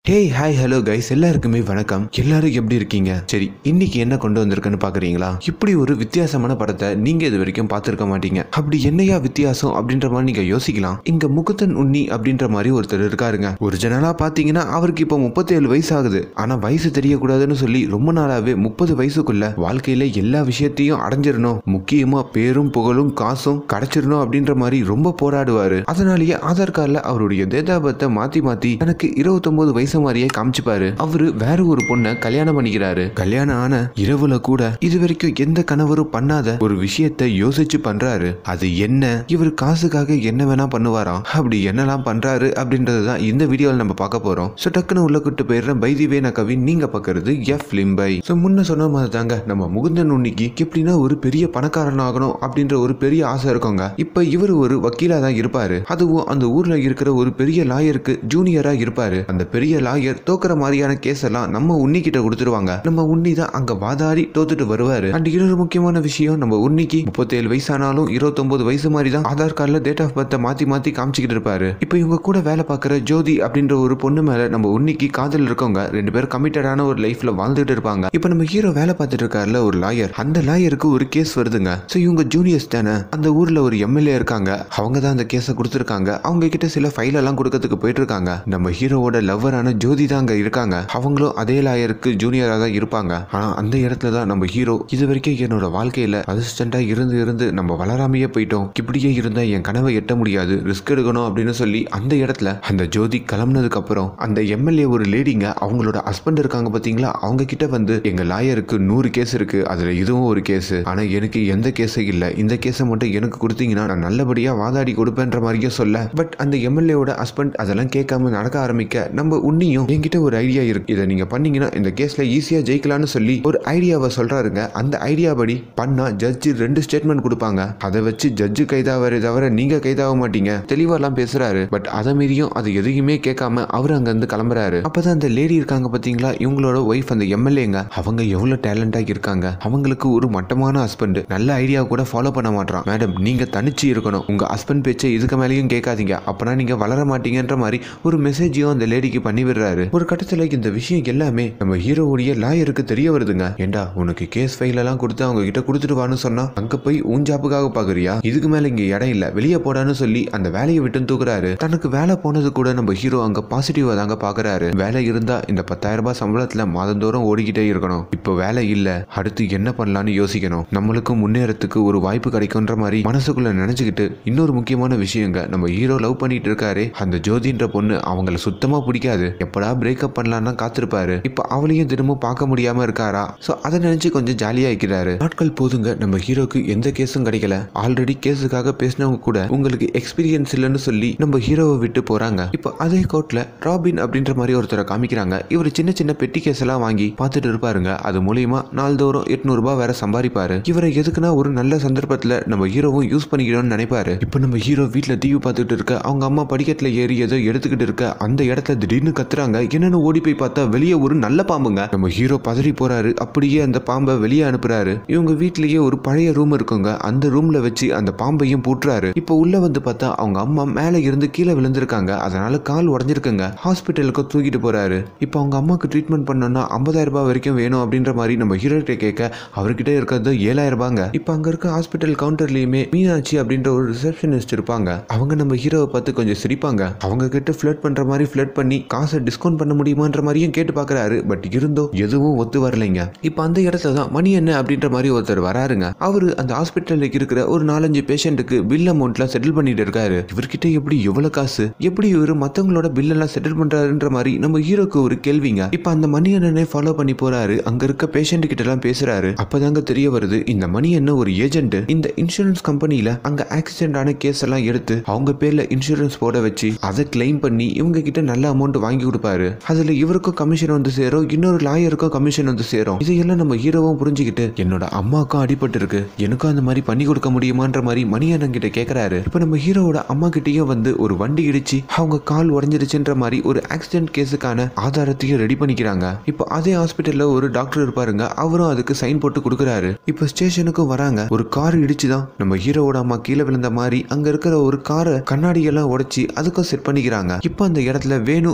hey hi hello guys எல்லாருக்குமே வணக்கம் எல்லாரும் எப்படி இருக்கீங்க சரி இன்னைக்கு என்ன கொண்டு வந்திருக்குன்னு பாக்குறீங்களா இப்படி ஒரு வித்தியாசமான படத்தை நீங்க இது வரைக்கும் பார்த்திருக்க மாட்டீங்க அப்படி என்னையா வித்தியாசம் அப்படின்ற மாதிரி நீங்க யோசிக்கலாம் இங்க முகுந்தன் உண்ணி அப்படின்ற மாதிரி ஒருத்தர் இருக்காருங்க ஒரு ஜனலா பாத்தீங்கன்னா அவருக்கு இப்போ முப்பத்தேழு வயசு ஆகுது ஆனா வயசு தெரியக்கூடாதுன்னு சொல்லி ரொம்ப நாளாவே முப்பது வயசுக்குள்ள வாழ்க்கையில எல்லா விஷயத்தையும் அடைஞ்சிடணும் முக்கியமா பேரும் புகழும் காசும் கிடைச்சிடணும் அப்படின்ற மாதிரி ரொம்ப போராடுவாரு அதனாலேயே ஆதார் கார்டில் அவருடைய டேட்டாபத்தை மாத்தி மாத்தி தனக்கு இருபத்தொன்பது வயசு மாதிரியே காமிச்சுப்பாரு அவரு வேற ஒரு பொண்ணை கல்யாணம் பண்ணிக்கிறாரு கல்யாணம் ஆன இரவுல கூட இது வரைக்கும் எந்த கணவரும் பண்ணாத ஒரு விஷயத்தை யோசிச்சு பண்றாரு அது என்ன இவர் காசுக்காக என்ன வேணா பண்ணுவாராம் அப்படி என்னெல்லாம் பண்றாரு அப்படின்றது தான் இந்த வீடியோவில் நம்ம பார்க்க போறோம் ஸோ டக்குன்னு உள்ள கூட்டு போயிடுறேன் பைதிவே நான் கவின் நீங்க பார்க்கறது எஃப் லிம்பை ஸோ முன்ன சொன்ன மாதிரி தாங்க நம்ம முகுந்தன் உன்னிக்கு எப்படின்னா ஒரு பெரிய பணக்காரன் ஆகணும் அப்படின்ற ஒரு பெரிய ஆசை இருக்குங்க இப்ப இவர் ஒரு வக்கீலா தான் இருப்பாரு அதுவும் அந்த ஊர்ல இருக்கிற ஒரு பெரிய லாயருக்கு ஜூனியரா இருப்பாரு அந்த பெரிய லாயர் தோக்குற மாதிரியான கேஸ் எல்லாம் நம்ம உன்னி கிட்ட கொடுத்துருவாங்க நம்ம உன்னி தான் அங்க வாதாடி தோத்துட்டு வருவாரு அண்ட் இன்னொரு முக்கியமான விஷயம் நம்ம உன்னிக்கு முப்பத்தேழு வயசானாலும் இருபத்தொன்பது வயசு மாதிரி தான் ஆதார் கார்டில் டேட் ஆஃப் பர்த்தை மாத்தி மாத்தி காமிச்சிக்கிட்டு இருப்பாரு இப்போ இவங்க கூட வேலை பார்க்குற ஜோதி அப்படின்ற ஒரு பொண்ணு மேல நம்ம உன்னிக்கு காதல் இருக்கவங்க ரெண்டு பேரும் கமிட்டடான ஒரு லைஃப்ல வாழ்ந்துட்டு இருப்பாங்க இப்போ நம்ம ஹீரோ வேலை பார்த்துட்டு இருக்காருல ஒரு லாயர் அந்த லாயருக்கு ஒரு கேஸ் வருதுங்க ஸோ இவங்க ஜூனியர்ஸ் தானே அந்த ஊர்ல ஒரு எம்எல்ஏ இருக்காங்க அவங்க தான் அந்த கேஸை கொடுத்துருக்காங்க அவங்க கிட்ட சில ஃபைல் எல்லாம் கொடுக்கறதுக்கு போயிட்டு இருக்காங்க நம்ம ஹீரோவோட லவ்வரான ஜோதி தான் அங்க இருக்காங்க அவங்களும் அதே லாயருக்கு ஜூனியரா தான் இருப்பாங்க ஆனா அந்த இடத்துல தான் நம்ம ஹீரோ இது வரைக்கும் என்னோட வாழ்க்கையில அசிஸ்டண்டா இருந்து இருந்து நம்ம வளராமையே போயிட்டோம் இப்படியே இருந்தா என் கனவை எட்ட முடியாது ரிஸ்க் எடுக்கணும் அப்படின்னு சொல்லி அந்த இடத்துல அந்த ஜோதி கிளம்புனதுக்கு அப்புறம் அந்த எம்எல்ஏ ஒரு லேடிங்க அவங்களோட ஹஸ்பண்ட் இருக்காங்க பாத்தீங்களா அவங்க கிட்ட வந்து எங்க லாயருக்கு நூறு கேஸ் இருக்கு அதுல இதுவும் ஒரு கேஸ் ஆனா எனக்கு எந்த கேஸும் இல்ல இந்த கேஸை மட்டும் எனக்கு கொடுத்தீங்கன்னா நான் நல்லபடியா வாதாடி கொடுப்பேன்ற மாதிரியே சொல்ல பட் அந்த எம்எல்ஏவோட ஹஸ்பண்ட் அதெல்லாம் கேட்காம நடக்க ஆரம்பிக்க நம்ம உன்னியும் என்கிட்ட ஒரு ஐடியா இருக்கு இதை நீங்க பண்ணீங்கன்னா இந்த கேஸ்ல ஈஸியா ஜெயிக்கலாம்னு சொல்லி ஒரு ஐடியாவை சொல்றாருங்க அந்த ஐடியா படி பண்ணா ஜட்ஜி ரெண்டு ஸ்டேட்மெண்ட் கொடுப்பாங்க அதை வச்சு ஜட்ஜு கைதாவரே தவிர நீங்க கைதாக மாட்டீங்க தெளிவாலாம் பேசுறாரு பட் அதை மீறியும் அது எதையுமே கேட்காம அவர் அங்க இருந்து கிளம்புறாரு அப்பதான் அந்த லேடி இருக்காங்க பாத்தீங்களா இவங்களோட ஒய்ஃப் அந்த எம்எல்ஏங்க அவங்க எவ்வளவு டேலண்டா இருக்காங்க அவங்களுக்கு ஒரு மட்டமான ஹஸ்பண்ட் நல்ல ஐடியா கூட ஃபாலோ பண்ண மாட்டான் மேடம் நீங்க தனிச்சு இருக்கணும் உங்க ஹஸ்பண்ட் பேச்சை இதுக்கு மேலேயும் கேட்காதீங்க அப்பனா நீங்க வளர மாட்டீங்கன்ற மாதிரி ஒரு மெசேஜையும் அந்த லேடிக்கு பண்ணி விடுறாரு ஒரு கட்டத்துல இந்த விஷயம் எல்லாமே நம்ம ஹீரோவுடைய லாயருக்கு தெரிய வருதுங்க ஏண்டா உனக்கு கேஸ் ஃபைல் எல்லாம் கொடுத்து அவங்க கிட்ட கொடுத்துட்டு வான்னு சொன்னா அங்க போய் உன் ஜாப்புக்காக பாக்குறியா இதுக்கு மேல இங்க இடம் இல்ல வெளியே போடான்னு சொல்லி அந்த வேலையை விட்டு தூக்குறாரு தனக்கு வேலை போனது கூட நம்ம ஹீரோ அங்க பாசிட்டிவா தாங்க பாக்குறாரு வேலை இருந்தா இந்த பத்தாயிரம் ரூபாய் சம்பளத்துல மாதந்தோறும் ஓடிக்கிட்டே இருக்கணும் இப்போ வேலை இல்ல அடுத்து என்ன பண்ணலாம்னு யோசிக்கணும் நம்மளுக்கும் முன்னேறத்துக்கு ஒரு வாய்ப்பு கிடைக்கும்ன்ற மாதிரி மனசுக்குள்ள நினைச்சுக்கிட்டு இன்னொரு முக்கியமான விஷயங்க நம்ம ஹீரோ லவ் பண்ணிட்டு இருக்காரு அந்த ஜோதின்ற பொண்ணு அவங்கள சுத்தமா பிடிக்காது எப்படா பிரேக்கப் பண்ணலாம்னு காத்திருப்பாரு இப்போ அவளையும் தினமும் பார்க்க முடியாம இருக்காரா சோ அதை நினைச்சு கொஞ்சம் ஜாலியா இருக்கிறாரு நாட்கள் போதுங்க நம்ம ஹீரோக்கு எந்த கேஸும் கிடைக்கல ஆல்ரெடி கேஸுக்காக பேசினவங்க கூட உங்களுக்கு எக்ஸ்பீரியன்ஸ் இல்லைன்னு சொல்லி நம்ம ஹீரோவை விட்டு போறாங்க இப்போ அதே கோர்ட்ல ராபின் அப்படின்ற மாதிரி ஒருத்தரை காமிக்கிறாங்க இவர் சின்ன சின்ன பெட்டி கேஸ் எல்லாம் வாங்கி பார்த்துட்டு இருப்பாருங்க அது மூலியமா நாள்தோறும் எட்நூறு ரூபாய் வேற சம்பாதிப்பாரு இவரை எதுக்குன்னா ஒரு நல்ல சந்தர்ப்பத்துல நம்ம ஹீரோவும் யூஸ் பண்ணிக்கணும்னு நினைப்பாரு இப்போ நம்ம ஹீரோ வீட்ல டிவி பார்த்துட்டு இருக்க அவங்க அம்மா படிக்கட்டுல ஏறி ஏதோ எடுத்துக்கிட்டு இருக்க அந்த இடத்துல திடீர்னு கத்துறாங்க என்னன்னு ஓடி போய் பார்த்தா வெளியே ஒரு நல்ல பாம்புங்க நம்ம ஹீரோ பதறி போறாரு அப்படியே அந்த பாம்பை வெளியே அனுப்புறாரு இவங்க வீட்லயே ஒரு பழைய ரூம் இருக்குங்க அந்த ரூம்ல வச்சு அந்த பாம்பையும் பூட்டுறாரு இப்போ உள்ள வந்து பார்த்தா அவங்க அம்மா மேலே இருந்து கீழே விழுந்திருக்காங்க அதனால கால் உடஞ்சிருக்குங்க ஹாஸ்பிட்டலுக்கு தூக்கிட்டு போறாரு இப்போ அவங்க அம்மாக்கு ட்ரீட்மெண்ட் பண்ணணும்னா ஐம்பதாயிரம் ரூபாய் வரைக்கும் வேணும் அப்படின்ற மாதிரி நம்ம ஹீரோ கிட்ட கேட்க அவர்கிட்ட இருக்கிறது ஏழாயிரம் ரூபாங்க இப்போ அங்க இருக்க ஹாஸ்பிட்டல் கவுண்டர்லயுமே மீனாட்சி அப்படின்ற ஒரு ரிசப்ஷனிஸ்ட் இருப்பாங்க அவங்க நம்ம ஹீரோவை பார்த்து கொஞ்சம் சிரிப்பாங்க அவங்க கிட்ட ஃபிளட் பண்ற மாதிரி ஃபிளட் பண்ணி காசை டிஸ்கவுண்ட் பண்ண முடியுமான்ற மாதிரியும் கேட்டு பார்க்கறாரு பட் இருந்தோ எதுவும் ஒத்து வரலைங்க இப்போ அந்த இடத்துல தான் மணி என்ன அப்படின்ற மாதிரி ஒருத்தர் வராருங்க அவரு அந்த ஹாஸ்பிட்டல்ல இருக்கிற ஒரு நாலஞ்சு பேஷண்ட்டுக்கு பில் அமௌண்ட்லாம் செட்டில் பண்ணிட்டு இருக்காரு இவர்கிட்ட எப்படி எவ்வளவு காசு எப்படி இவர் மத்தவங்களோட பில் எல்லாம் செட்டில் பண்றாருன்ற மாதிரி நம்ம ஹீரோக்கு ஒரு கேள்விங்க இப்போ அந்த மணி அண்ணனை ஃபாலோ பண்ணி போறாரு அங்க இருக்க பேஷண்ட் கிட்ட எல்லாம் பேசுறாரு அப்பதாங்க தெரிய வருது இந்த மணி என்ன ஒரு ஏஜென்ட் இந்த இன்சூரன்ஸ் கம்பெனில அங்க ஆக்சிடென்ட் ஆன கேஸ் எல்லாம் எடுத்து அவங்க பேர்ல இன்சூரன்ஸ் போட வச்சு அதை கிளைம் பண்ணி இவங்க கிட்ட நல்ல அமௌண்ட் வாங்கி கொடுப்பாரு அதுல இவருக்கும் கமிஷன் வந்து சேரும் இன்னொரு லாயருக்கும் கமிஷன் வந்து சேரும் இதையெல்லாம் நம்ம ஹீரோவும் புரிஞ்சுக்கிட்டு என்னோட அம்மாவுக்கும் அடிபட்டு இருக்கு எனக்கும் அந்த மாதிரி பண்ணி கொடுக்க முடியுமான்ற மாதிரி மணி அண்ணன் கிட்ட கேக்குறாரு இப்போ நம்ம ஹீரோவோட அம்மா கிட்டயும் வந்து ஒரு வண்டி இடிச்சு அவங்க கால் உடஞ்சிருச்சுன்ற மாதிரி ஒரு ஆக்சிடென்ட் கேஸுக்கான ஆதாரத்தையும் ரெடி பண்ணிக்கிறாங்க இப்போ அதே ஹாஸ்பிட்டல்ல ஒரு டாக்டர் இருப்பாருங்க அவரும் அதுக்கு சைன் போட்டு கொடுக்குறாரு இப்போ ஸ்டேஷனுக்கும் வராங்க ஒரு கார் இடிச்சு தான் நம்ம ஹீரோவோட அம்மா கீழே விழுந்த மாதிரி அங்க இருக்கிற ஒரு காரை கண்ணாடி எல்லாம் உடைச்சி அதுக்கும் செட் பண்ணிக்கிறாங்க இப்போ அந்த இடத்துல வேணு அப்படின்ற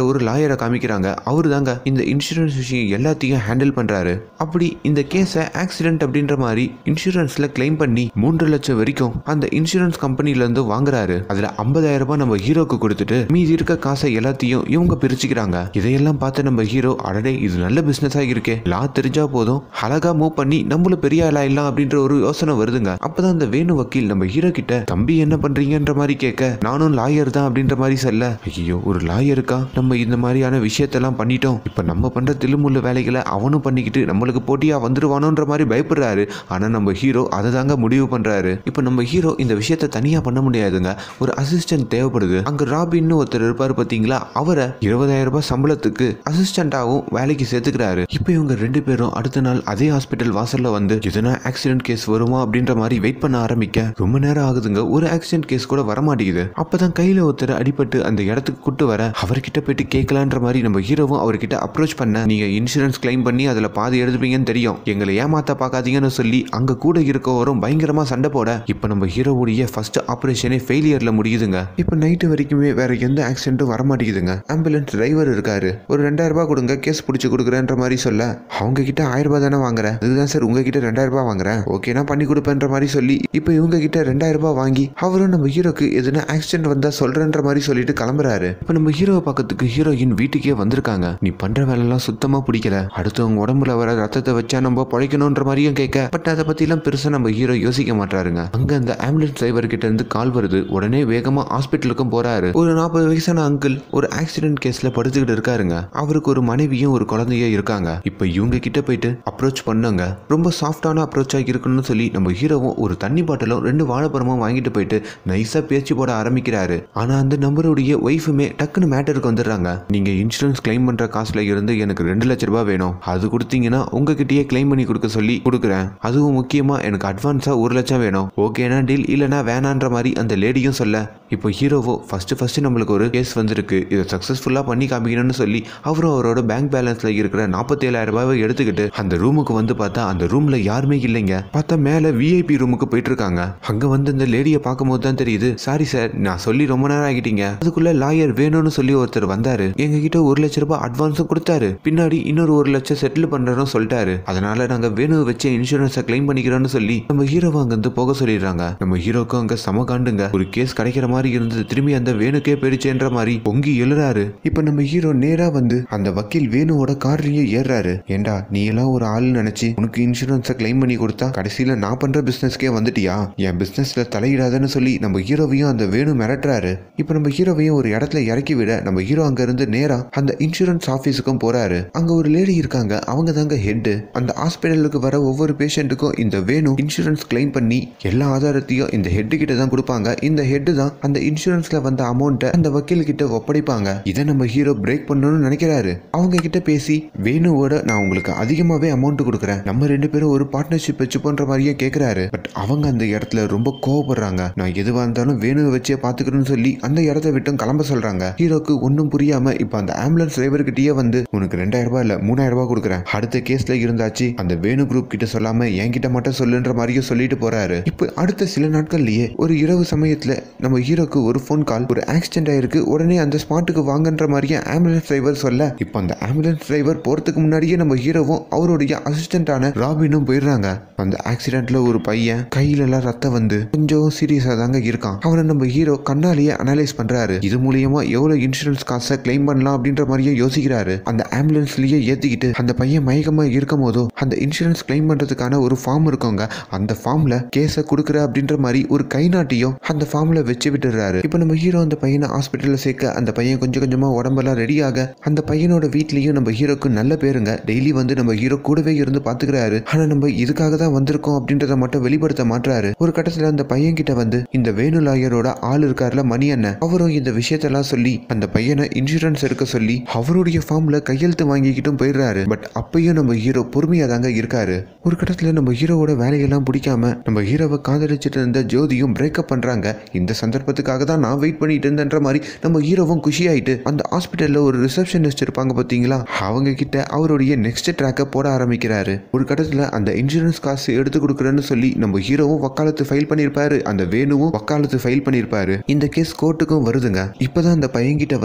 ஒரு லாயரை காமிக்கிறாங்க அவரு தாங்க இந்த இன்சூரன்ஸ் விஷயம் எல்லாத்தையும் ஹேண்டில் பண்றாரு அப்படி இந்த கேஸை ஆக்சிடென்ட் அப்படின்ற மாதிரி இன்சூரன்ஸ்ல கிளைம் பண்ணி மூன்று லட்சம் வரைக்கும் அந்த இன்சூரன்ஸ் கம்பெனில இருந்து வாங்குறாரு அதுல ஐம்பதாயிரம் ரூபாய் நம்ம ஹீரோக்கு கொடுத்துட்டு மீதி இருக்க காசை எல்லாத்தையும் இவங்க பிரிச்சுக்கிறாங்க இதையெல்லாம் பார்த்து நம்ம ஹீரோ அடடே இது நல்ல பிசினஸ் இருக்கே லா தெரிஞ்சா போதும் அழகா மூவ் பண்ணி நம்மளும் பெரிய ஆளா இல்லாம் அப்படின்ற ஒரு யோசனை வருதுங்க அப்பதான் அந்த வேணு வக்கீல் நம்ம ஹீரோ கிட்ட தம்பி என்ன பண்றீங்கன்ற மாதிரி கேட்க நானும் லாயர் தான் அப்படின்ற மாதிரி சொல்ல ஐயோ ஒரு லாயருக்கா நம்ம இந்த மாதிரியான விஷயத்தெல்லாம் பண்ணிட்டோம் இப்ப நம்ம பண்ற தில்லுமுள்ள வேலைகளை அவனும் பண்ணிக்கிட்டு நம்மளுக்கு போட்டியா வந்துருவானோன்ற மாதிரி பயப்படுறாரு ஆனா நம்ம ஹீரோ அதை தாங்க முடிவு பண்றாரு இப்ப நம்ம ஹீரோ இந்த விஷயத்தை தனியா பண்ண முடியாதுங்க ஒரு அசிஸ்டன்ட் தேவைப்படுது அங்க ராபின்னு ஒருத்தர் இருப்பாரு பாத்தீங்களா அவரை இருபதாயிரம் ரூபாய் சம்பளத்துக்கு அசிஸ்டண்டாகவும் வேலைக்கு சேர்த்துக்கிறாரு இப்போ இவங்க ரெண்டு பேரும் அடுத்த நாள் அதே ஹாஸ்பிட்டல் வாசல்ல வந்து எதனா ஆக்சிடென்ட் கேஸ் வருமா அப்படின்ற மாதிரி வெயிட் பண்ண ஆரம்பிக்க ரொம்ப நேரம் ஆகுதுங்க ஒரு ஆக்சிடென்ட் கேஸ் கூட வர மாட்டேங்குது அப்பதான் கையில ஒருத்தர் அடிபட்டு அந்த இடத்துக்கு கூட்டு வர அவர்கிட்ட போயிட்டு கேட்கலான்ற மாதிரி நம்ம ஹீரோவும் அவர்கிட்ட அப்ரோச் பண்ண நீங்க இன்சூரன்ஸ் கிளைம் பண்ணி அதுல பாதி எடுத்துப்பீங்கன்னு தெரியும் எங்களை ஏமாத்த பார்க்காதீங்கன்னு சொல்லி அங்க கூட இருக்கவரும் பயங்கரமா சண்டை போட இப்போ நம்ம ஹீரோவுடைய ஃபர்ஸ்ட் ஆபரேஷனே ஃபெயிலியர்ல முடியுதுங்க இப்போ நைட்டு வரைக்குமே வேற எந்த ஆக்சிடென்ட்டும் வர மாட்டேங்குதுங்க ஆம்புலன்ஸ் டிரைவர் இருக்காரு ஒரு ரெண்டாயிரம் ரூபாய் கொடுங்க கேஸ் பிடிச்சி கொடுக்குறேன்ற மாதிரி சொல்ல அவங்க கிட்ட ஆயிரம் ரூபாய் தானே வாங்குறேன் இதுதான் சார் உங்ககிட்ட ரெண்டாயிரம் ரூபாய் வாங்குறேன் ஓகேனா பண்ணி கொடுப்பேன்ற மாதிரி சொல்லி இப்போ இவங்க கிட்ட ரெண்டாயிரம் ரூபாய் வாங்கி அவரும் நம்ம ஹீரோக்கு எதுனா ஆக்சிடென்ட் வந்தா சொல்றேன்ற மாதிரி சொல்லிட்டு கிளம்புறாரு இப்போ நம்ம ஹீரோவை பார்க்கறதுக்கு ஹீரோயின் வீட்டுக்கே வந்திருக்காங்க நீ பண்ற வேலைலாம் சுத்தமா பிடிக்கல அடுத்தவங்க உடம்புல வர ரத்தத்தை வச்சா நம்ம பழைக்கணுன்ற மாதிரியும் கேட்க பட் அதை பத்திலாம் பெருசா நம்ம ஹீரோ யோசிக்க மாட்டாருங்க அங்க அந்த ஆம்புலன்ஸ் டிரைவர் கிட்ட இருந்து கால் வருது உடனே வேகமா ஹாஸ்பிட்டலுக்கும் போறாரு ஒரு நாற்பது வயசான அங்கிள் ஒரு ஆக்சிடென்ட் கேஸ்ல படுத்துக்கிட்டு இருக்காருங்க அவருக்கு ஒரு மனைவியும் ஒரு குழந்தையும் இருக்காங்க இப்போ இவங்க கிட்ட போயிட்டு அப்ரோச் பண்ணாங்க ரொம்ப சாஃப்டான அப்ரோச்சா இருக்கணும்னு சொல்லி நம்ம ஹீரோவும் ஒரு தண்ணி பாட்டிலும் ரெண்டு வாழைப்பழமும் வாங்கிட்டு போயிட்டு நைஸா பேச்சு போட ஆரம்பிக்கிறாரு ஆனா அந்த நம்பருடைய ஒய்ஃபுமே டக்குன்னு மேட்டருக்கு வந்துடுறாங்க நீங்க இன்சூரன்ஸ் கிளைம் பண்ற காசுல இருந்து எனக்கு ரெண்டு லட்ச ரூபாய் வேணும் அது கொடுத்தீங்கன்னா உங்ககிட்டயே கிளைம் பண்ணி கொடுக்க சொல்லி கொடுக்குறேன் அதுவும் முக்கியமா எனக்கு அட்வான்ஸா ஒரு லட்சம் வேணும் ஓகேனா டீல் இல்லைனா வேணான்ற மாதிரி அந்த லேடியும் சொல்ல இப்போ ஹீரோவோ ஃபர்ஸ்ட் ஃபர்ஸ்ட் நம்மளுக்கு ஒரு கேஸ் வந்திருக்கு இதை சக்ஸஸ்ஃபுல்லாக பண்ணி காமிக்கணும்னு சொல்லி அவரும் அவரோட பேங்க் பேலன்ஸ்ல இருக்கிற நாற்பத்தேழாயிரம் ரூபாவை எடுத்துக்கிட்டு அந்த ரூமுக்கு வந்து பார்த்தா அந்த ரூம்ல யாருமே இல்லைங்க பார்த்தா மேலே விஐபி ரூமுக்கு போயிட்டு இருக்காங்க அங்க வந்து இந்த லேடியை பார்க்கும்போது தான் தெரியுது சாரி சார் நான் சொல்லி ரொம்ப நேரம் ஆகிட்டீங்க அதுக்குள்ள லாயர் வேணும்னு சொல்லி ஒருத்தர் வந்தாரு எங்க கிட்ட ஒரு லட்ச ரூபாய் அட்வான்ஸும் கொடுத்தாரு பின்னாடி இன்னொரு ஒரு லட்சம் செட்டில் பண்றோம்னு சொல்லிட்டாரு அதனால நாங்க வேணு வச்ச இன்சூரன்ஸை கிளைம் பண்ணிக்கிறோம்னு சொல்லி நம்ம ஹீரோவை அங்கிருந்து போக சொல்லிடுறாங்க நம்ம ஹீரோக்கும் அங்க சம காண்டுங்க ஒரு கேஸ் கிடைக்கிற மாதிரி இருந்தது திரும்பி அந்த வேணுக்கே போயிடுச்சேன்ற மாதிரி பொங்கி எழுறாரு இப்ப நம்ம ஹீரோ நேரா வந்து அந்த வக்கீல் வேணுவோட கார்லயே ஏறாரு ஏண்டா நீ எல்லாம் ஒரு ஆள் நினைச்சு உனக்கு இன்சூரன்ஸை கிளைம் பண்ணி கொடுத்தா கடைசியில நான் பண்ற பிசினஸ்க்கே வந்துட்டியா என் பிசினஸ்ல தலையிடாதன்னு சொல்லி நம்ம ஹீரோவையும் அந்த வேணு மிரட்டுறாரு இப்ப நம்ம ஹீரோவையும் ஒரு இடத்துல இறக்கி விட நம்ம ஹீரோ அங்க இருந்து நேரா அந்த இன்சூரன்ஸ் ஆபீஸுக்கும் போறாரு அங்க ஒரு லேடி இருக்காங்க அவங்க தாங்க ஹெட் அந்த ஹாஸ்பிட்டலுக்கு வர ஒவ்வொரு பேஷண்ட்டுக்கும் இந்த வேணு இன்சூரன்ஸ் கிளைம் பண்ணி எல்லா ஆதாரத்தையும் இந்த ஹெட் கிட்ட தான் கொடுப்பாங்க இந்த ஹெட் தான் அந்த இன்சூரன்ஸ்ல வந்த அமௌண்ட்டை அந்த வக்கீல் கிட்ட ஒப்படைப்பாங்க இதை நம்ம ஹீரோ பிரேக் பண்ணணும்னு நினைக்கிறாரு அவங்க கிட்ட பேசி வேணுவோட நான் உங்களுக்கு அதிகமாவே அமௌண்ட் கொடுக்குறேன் நம்ம ரெண்டு பேரும் ஒரு பார்ட்னர்ஷிப் வச்சு பண்ற மாதிரியே கேட்கிறாரு பட் அவங்க அந்த இடத்துல ரொம்ப கோவப்படுறாங்க நான் எதுவா இருந்தாலும் வேணுவை வச்சே பாத்துக்கிறேன்னு சொல்லி அந்த இடத்த விட்டும் கிளம்ப சொல்றாங்க ஹீரோக்கு ஒன்றும் புரியாம இப்ப அந்த ஆம்புலன்ஸ் டிரைவர்கிட்டயே வந்து உனக்கு ரெண்டாயிரம் ரூபாய் இல்ல மூணாயிரம் ரூபாய் கொடுக்குறேன் அடுத்த கேஸ்ல இருந்தாச்சு அந்த வேணு குரூப் கிட்ட சொல்லாம என்கிட்ட மட்டும் சொல்லுன்ற மாதிரியும் சொல்லிட்டு போறாரு இப்போ அடுத்த சில நாட்கள்லயே ஒரு இரவு சமயத்துல நம்ம ஹீரோக்கு ஒரு ஃபோன் கால் ஒரு ஆக்சிடென்ட் ஆயிருக்கு உடனே அந்த ஸ்பாட்டுக்கு வாங்கன்ற மாதிரியே ஆம்புலன்ஸ் டிரைவர் சொல்ல இப்போ அந்த ஆம்புலன்ஸ் டிரைவர் போறதுக்கு முன்னாடியே நம்ம ஹீரோவும் அவருடைய அசிஸ்டன்டான ராபினும் போயிடுறாங்க அந்த ஆக்சிடென்ட்ல ஒரு பையன் கையில எல்லாம் ரத்தம் வந்து கொஞ்சம் சீரியஸா தாங்க இருக்கான் அவனை நம்ம ஹீரோ கண்ணாலேயே அனலைஸ் பண்றாரு இது மூலியமா எவ்வளவு இன்சூரன்ஸ் காசை கிளைம் பண்ணலாம் அப்படின்ற மாதிரியே யோசிக்கிறாரு அந்த ஆம்புலன்ஸ்லயே ஏத்திக்கிட்டு அந்த பையன் மயக்கமா இருக்கும் போதோ அந்த இன்சூரன்ஸ் கிளைம் பண்றதுக்கான ஒரு ஃபார்ம் இருக்குங்க அந்த ஃபார்ம்ல கேஸை கொடுக்குற அப்படின்ற மாதிரி ஒரு கை நாட்டியும் அந்த ஃபார்ம்ல வச்சு விட்டுறாரு இப்போ நம்ம ஹீரோ அந்த பையனை ஹாஸ்பிட்டல்ல சேர்க்க அந்த பையன் கொஞ்சம் கொஞ்சமா உடம்பெல்லாம் ரெடி ஆக அந்த பையனோட வீட்லயும் நம்ம ஹீரோக்கு நல்ல பேருங்க டெய்லி வந்து நம்ம ஹீரோ கூடவே இருந்து பாத்துக்கிறாரு ஆனா நம்ம இதுக்காக தான் வந்திருக்கோம் அப்படின்றத மட்டும் வெளிப்படுத்த மாட்டாரு ஒரு கட்டத்துல அந்த பையன் கிட்ட வந்து இந்த வேணு லாயரோட ஆள் இருக்காருல மணி அண்ணன் அவரும் இந்த விஷயத்தெல்லாம் சொல்லி அந்த பையனை இன்சூரன்ஸ் எடுக்க சொல்லி அவருடைய ஃபார்ம்ல கையெழுத்து வாங்கிக்கிட்டும் போயிடுறாரு பட் அப்பயும் நம்ம ஹீரோ பொறுமையா தாங்க இருக்காரு ஒரு கட்டத்துல நம்ம ஹீரோவோட வேலையெல்லாம் பிடிக்காம நம்ம ஹீரோவை காதலிச்சிட்டு இருந்த ஜோதியும் பிரேக்கப் பண்றாங்க இந்த சந்தர்ப்பத்துக்காக தான் நான் வெயிட் பண்ணிட்டு இருந்தேன்ற மாதிரி நம்ம ஹீரோவும் குஷியாயிட்டு அந்த ஹாஸ்பிட்டல்ல ஒரு ரிசப்ஷனிஸ்ட் இருப்பாங்க பாத்தீங்களா அவங்க கிட்ட அவருடைய நெக்ஸ்ட் ட்ராக்கை போட ஆரம்பிக்கிறாரு ஒரு கட்டத்துல அந்த இன்சூரன்ஸ் காசு எடுத்து கொடுக்குறேன்னு சொல்லி நம்ம ஹீரோவும் வக்காலத்து ஃபைல் பண்ணியிருப்பாரு அந்த வேணுவும் வக்காலத்து ஃபைல் பண்ணியிருப்பாரு இந்த கேஸ் கோர்ட்டுக்கும் வருதுங்க இப்பதான் அந்த பையன்கிட்ட வந்து நான்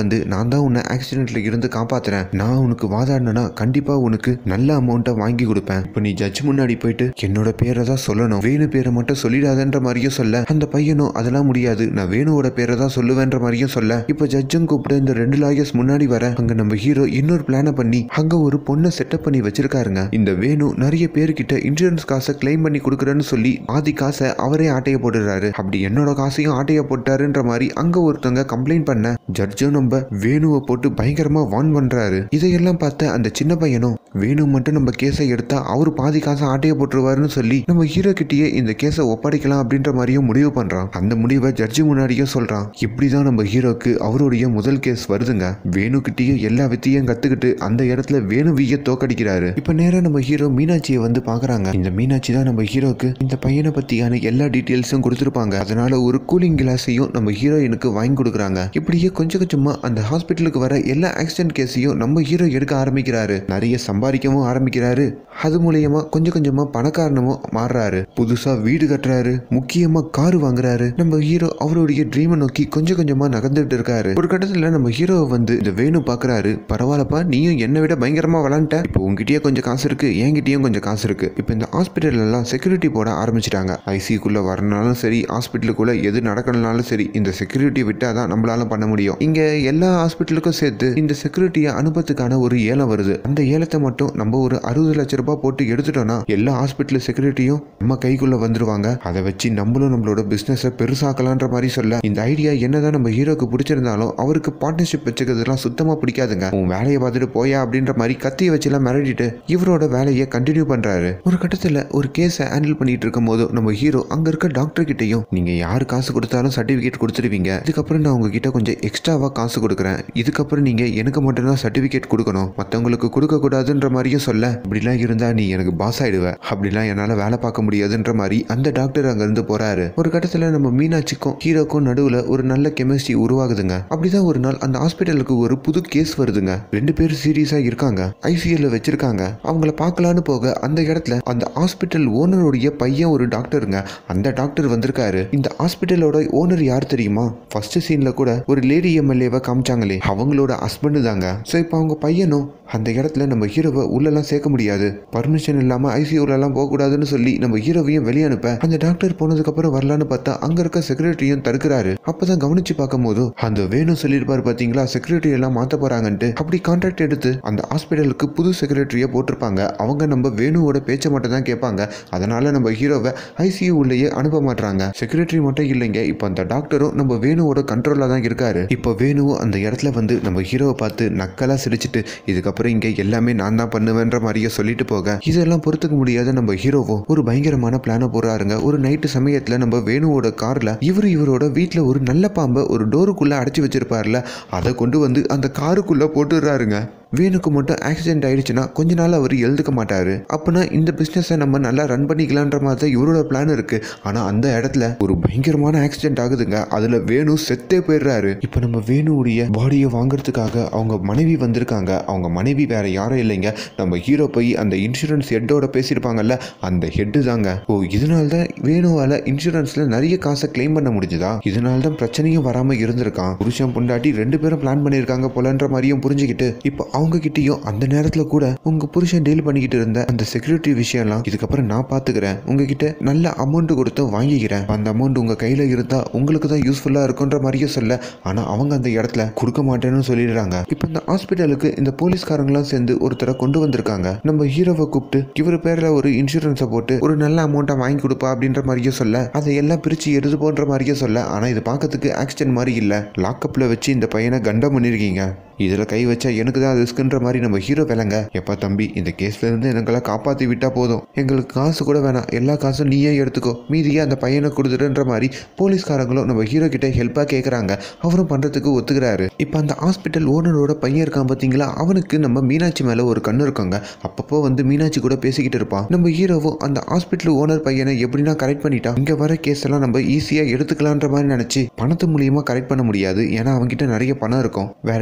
நான் தான் உன்னை ஆக்சிடென்ட்ல இருந்து காப்பாத்துறேன் நான் உனக்கு வாதாடினா கண்டிப்பா உனக்கு நல்ல அமௌண்ட்டை வாங்கி கொடுப்பேன் இப்போ நீ ஜட்ஜ் முன்னாடி போயிட்டு என்னோட பேரை தான் சொல்லணும் வேணு பேரை மட்டும் சொல்லிடாதன்ற மாதிரியும் சொல்ல அந்த பையனும் அதெல்லாம் முடியாது நான் வேணுவோட பேரை தான் சொல்லுவேன்ற மாதிரியும் சொல்ல இப்போ ஜட்ஜும் கூப்பிட்டு இந்த ரெண்டு லாயர்ஸ் முன்னாடி வர அங்க நம்ம ஹீரோ இன்னொரு பிளானை பண்ணி அங்க ஒரு பொண்ணை செட்டப் பண்ணி வச்சிருக்காருங்க இந்த வேணு நிறைய பேர்கிட்ட இன்சூரன்ஸ் காசை கிளைம் பண்ணி கொடுக்குறேன்னு சொல்லி பாதி காசை அவரே ஆட்டைய போட்டுறாரு அப்படி என்னோட காசையும் ஆட்டைய போட்டாருன்ற மாதிரி அங்க ஒருத்தவங்க கம்ப்ளைண்ட் பண்ண ஜட்ஜும் நம்ம வேணுவை போட்டு பயங்கரமா வான் பண்றாரு இதையெல்லாம் பார்த்த அந்த சின்ன பையனும் வேணு மட்டும் நம்ம கேஸை எடுத்தா அவர் பாதி காசை ஆட்டைய போட்டுருவாருன்னு சொல்லி நம்ம ஹீரோ கிட்டயே இந்த கேஸை ஒப்படைக்கலாம் அப்படின்ற மாதிரியும் முடிவு பண்றான் அந்த முடிவை ஜட்ஜு முன்னாடியே சொல்றான் இப்படிதான் நம்ம ஹீரோக்கு அவருடைய முதல் கேஸ் வருதுங்க வேணு கிட்டயே எல்லா வித்தையும் கத்துக்கிட்டு அந்த இடத்துல வேணுவிய தோக்கடிக்கிறாரு இப்ப நேரா நம்ம ஹீரோ மீனாட்சியை வந்து பாக்குறாங்க இந்த மீனாட்சி தான் நம்ம ஹீரோக்கு இந்த பையனை பத்தியான எல்லா டீட்டெயில்ஸும் கொடுத்துருப்பாங்க அதனால ஒரு கூலிங் கிளாஸையும் நம்ம ஹீரோயினுக்கு வாங்கி கொடுக்குறாங்க இப்படியே கொஞ்சம் கொஞ்சமா அந்த ஹாஸ்பிட்டலுக்கு வர எல்லா ஆக்சிடென்ட் கேஸையும் நம்ம ஹீரோ எடுக்க ஆரம்பிக்கிறாரு நிறைய சம்பாதிக்கவும் ஆரம்பிக்கிறாரு அது மூலியமா கொஞ்சம் கொஞ்சமா பணக்காரனமும் மாறுறாரு புதுசா வீடு கட்டுறாரு முக்கியமா கார் வாங்குறாரு நம்ம ஹீரோ அவருடைய ட்ரீமை நோக்கி கொஞ்சம் கொஞ்சமா நகர்ந்துட்டு இருக்காரு ஒரு கட்டத்துல நம்ம ஹீரோவை வந்து இந்த வேணு பாக்குறாரு பரவாயில்லப்பா நீயும் என்னை விட பயங்கரமா விளாண்ட இப்போ உங்ககிட்டயே கொஞ்சம் காசு இருக்கு என்கிட்டயும் கொஞ்சம் காசு இருக்கு இப்போ இந்த ஹாஸ்பிட்டல் எல்லாம் செக்யூரிட்டி போட ஆரம்பிச்சிட்டாங்க ஐசிக்குள்ள வரனாலும் சரி ஹாஸ்பிட்டலுக்குள்ள எது நடக்கணும்னாலும் சரி இந்த செக்யூரிட்டி விட்டா தான் நம்மளால பண்ண முடியும் இங்க எல்லா ஹாஸ்பிட்டலுக்கும் சேர்த்து இந்த செக்யூரிட்டியை அனுப்பத்துக்கான ஒரு ஏலம் வருது அந்த ஏலத்தை மட்டும் நம்ம ஒரு அறுபது லட்ச ரூபாய் போட்டு எடுத்துட்டோம்னா எல்லா ஹாஸ்பிட்டல் செக்யூரிட்டியும் நம்ம கைக்குள்ள வந்துருவாங்க அதை வச்சு நம்மளும் நம்மளோட பிசினஸை பெருசாக்கலான்ற மாதிரி சொல்ல இந்த ஐடியா என்னதான் நம்ம ஹீரோக்கு பிடிச்சிருந்தாலும் அவருக்கு பார்ட்னர்ஷிப் வச்சுக்கிறதுலாம் சுத்தமா பிடிக்காதுங்க உன் வேலையை பார்த்துட்டு போயா அப்படின்ற மாதிரி கத்தியை வச்சுலாம் மிரட்டிட்டு இவரோட வேலையை கண்டினியூ பண்றாரு ஒரு கட்டத்துல ஒரு கேஸை ஹேண்டில் பண்ணிட்டு இருக்கும் போது நம்ம ஹீரோ அங்க இருக்க டாக்டர் கிட்டயும் நீங்க யார் காசு கொடுத்தாலும் சர்டிபிகேட் கொடுத்துருவீங்க இதுக்கப்புறம் நான் உங்ககிட்ட கொஞ்சம் எக்ஸ்ட்ராவா காசு கொடுக்குறேன் இதுக்கப்புறம் நீங்க எனக்கு மட்டும்தான் சர்டிபிகேட் கொடுக்கணும் மத்தவங்களுக்கு கொடுக்க கூடாதுன்ற மாதிரியும் சொல்ல இப்படிலாம் இருந்தா நீ எனக்கு பாஸ் ஆயிடுவ அப்படிலாம் என்னால வேலை பார்க்க முடியாதுன்ற மாதிரி அந்த டாக்டர் அங்க இருந்து போறாரு ஒரு கட்டத்துல நம்ம மீனாட்சிக்கும் ஹீரோக்கும் நடுவுல ஒரு நல்ல கெமிஸ்ட்ரி உருவாகுதுங்க அப்படிதான் ஒரு நாள் அந்த ஹாஸ்பிட்டலுக்கு ஒரு புது கேஸ் வருதுங்க ரெண்டு பேரும் சீரியஸா இருக்காங்க ஐசியூல வச்சிருக்காங்க அவங்கள பார்க்கலான்னு போக அந்த இடத்துல அந்த ஹாஸ்பிட்டல் ஓனருடைய பையன் ஒரு டாக்டருங்க அந்த டாக்டர் வந்திருக்காரு இந்த ஹாஸ்பிட்டலோட ஓனர் யார் தெரியுமா ஃபர்ஸ்ட் சீன்ல கூட ஒரு லேடி எம்எல்ஏவை காமிச்சாங்களே அவங்களோட ஹஸ்பண்ட் தாங்க ஸோ இப்போ அவங்க பையனும் அந்த இடத்துல நம்ம ஹீரோவை உள்ளெல்லாம் சேர்க்க முடியாது பர்மிஷன் இல்லாம ஐசியூலலாம் போகக்கூடாதுன்னு சொல்லி நம்ம ஹீரோவையும் வெளியே அனுப்ப அந்த டாக்டர் போனதுக்கு அப்புறம் வரலான்னு பார்த்தா அங்க இருக்க செக்ரட்டரியும் தடுக்கிறாரு அப்பதான் கவனிச்சு பார்க்கும் போது அந்த வேணும் சொல்லியிருப்பாரு பாத்தீங்களா செக்ரட்டரி எல்லாம் மாத்த போறாங்கன்ட்டு அப்படி கான்ட்ராக்ட் எடுத்து அந்த ஹாஸ்பிட்டலுக்கு புது செக்ரட்டரியை போட்டிருப்பாங்க அவங்க நம்ம வேணுவோட பேச்சை மட்டும் தான் கேட்பாங்க அதனால நம்ம ஹீரோவை ஐசியூ உள்ளேயே அனுப்ப மாட்டாங்க செக்ரட்டரி மட்டும் இல்லைங்க இப்போ அந்த டாக்டரும் நம்ம வேணுவோட கண்ட்ரோல்ல தான் இருக்காரு இப்போ வேணுவும் அந்த இடத்துல வந்து நம்ம ஹீரோவை பார்த்து நக்கலா சிரிச்சிட்டு இதுக்கப்புறம் இங்க எல்லாமே நான் தான் பண்ணுவேன்ற மாதிரியே சொல்லிட்டு போக இதெல்லாம் பொறுத்துக்க முடியாத நம்ம ஹீரோவோ ஒரு பயங்கரமான பிளானை போடுறாருங்க ஒரு நைட்டு சமயத்துல நம்ம வேணுவோட கார்ல இவர் இவரோட வீட்ல ஒரு நல்ல பாம்பை ஒரு டோருக்குள்ள அடைச்சி வச்சிருப்பார்ல அதை கொண்டு வந்து அந்த காருக்குள்ள போட்டுடுறாருங்க வேணுக்கு மட்டும் ஆக்சிடென்ட் ஆயிடுச்சுன்னா கொஞ்ச நாள் அவர் எழுதுக்க மாட்டாரு அப்பனா இந்த பிஸ்னஸை நம்ம நல்லா ரன் பண்ணிக்கலான்ற மாதிரி தான் இவரோட பிளான் இருக்கு ஆனா அந்த இடத்துல ஒரு பயங்கரமான ஆக்சிடென்ட் ஆகுதுங்க அதுல வேணு செத்தே போயிடுறாரு இப்போ நம்ம வேணுவுடைய பாடியை வாங்குறதுக்காக அவங்க மனைவி வந்திருக்காங்க அவங்க மனைவி வேற யாரும் இல்லைங்க நம்ம ஹீரோ போய் அந்த இன்சூரன்ஸ் ஹெட்டோட பேசியிருப்பாங்கல்ல அந்த ஹெட்டு தாங்க ஓ இதனால தான் வேணுவால இன்சூரன்ஸ்ல நிறைய காசை கிளைம் பண்ண முடிஞ்சுதா இதனால தான் பிரச்சனையும் வராம இருந்திருக்கான் புருஷன் பொண்டாட்டி ரெண்டு பேரும் பிளான் பண்ணியிருக்காங்க போலன்ற மாதிரியும் புரிஞ்சுக்கிட்டு இப்போ அவங்க கிட்டயும் அந்த நேரத்துல கூட உங்க புருஷன் டீல் பண்ணிக்கிட்டு இருந்த அந்த செக்யூரிட்டி விஷயம்லாம் இதுக்கப்புறம் நான் பாத்துக்கிறேன் உங்ககிட்ட நல்ல அமௌண்ட் கொடுத்து வாங்கிக்கிறேன் அந்த அமௌண்ட் உங்க கையில இருந்தா உங்களுக்கு தான் யூஸ்ஃபுல்லா இருக்குன்ற மாதிரியே சொல்ல ஆனா அவங்க அந்த இடத்துல கொடுக்க மாட்டேன்னு சொல்லிடுறாங்க இப்போ இந்த ஹாஸ்பிட்டலுக்கு இந்த போலீஸ்காரங்களாம் சேர்ந்து ஒருத்தரை கொண்டு வந்திருக்காங்க நம்ம ஹீரோவை கூப்பிட்டு இவர் பேர்ல ஒரு இன்சூரன்ஸை போட்டு ஒரு நல்ல அமௌண்ட்டை வாங்கி கொடுப்பா அப்படின்ற மாதிரியே சொல்ல அதை எல்லாம் பிரிச்சு எடுத்து போன்ற மாதிரியே சொல்ல ஆனா இது பார்க்கறதுக்கு ஆக்சிடென்ட் மாதிரி இல்ல லாக்அப்ல வச்சு இந்த பையனை கண்டம் பண்ணிருக்கீங்க இதில் கை வச்சா எனக்கு தான் ரிஸ்க்குன்ற மாதிரி நம்ம ஹீரோ விலங்க எப்பா தம்பி இந்த கேஸ்ல இருந்து எங்களை காப்பாற்றி விட்டா போதும் எங்களுக்கு காசு கூட வேணாம் எல்லா காசும் நீயே எடுத்துக்கோ மீதியே அந்த பையனை கொடுத்துடுன்ற மாதிரி போலீஸ்காரங்களும் நம்ம ஹீரோ கிட்ட ஹெல்ப்பாக கேட்குறாங்க அவரும் பண்ணுறதுக்கு ஒத்துக்கிறாரு இப்போ அந்த ஹாஸ்பிட்டல் ஓனரோட பையன் இருக்கான் பார்த்தீங்களா அவனுக்கு நம்ம மீனாட்சி மேலே ஒரு கண்ணு இருக்காங்க அப்பப்போ வந்து மீனாட்சி கூட பேசிக்கிட்டு இருப்பான் நம்ம ஹீரோவும் அந்த ஹாஸ்பிட்டல் ஓனர் பையனை எப்படின்னா கரெக்ட் பண்ணிட்டான் இங்கே வர கேஸ் எல்லாம் நம்ம ஈஸியாக எடுத்துக்கலான்ற மாதிரி நினச்சி பணத்து மூலியமாக கரெக்ட் பண்ண முடியாது ஏன்னா அவன்கிட்ட நிறைய பணம் இருக்கும் வேற எது மூலியமா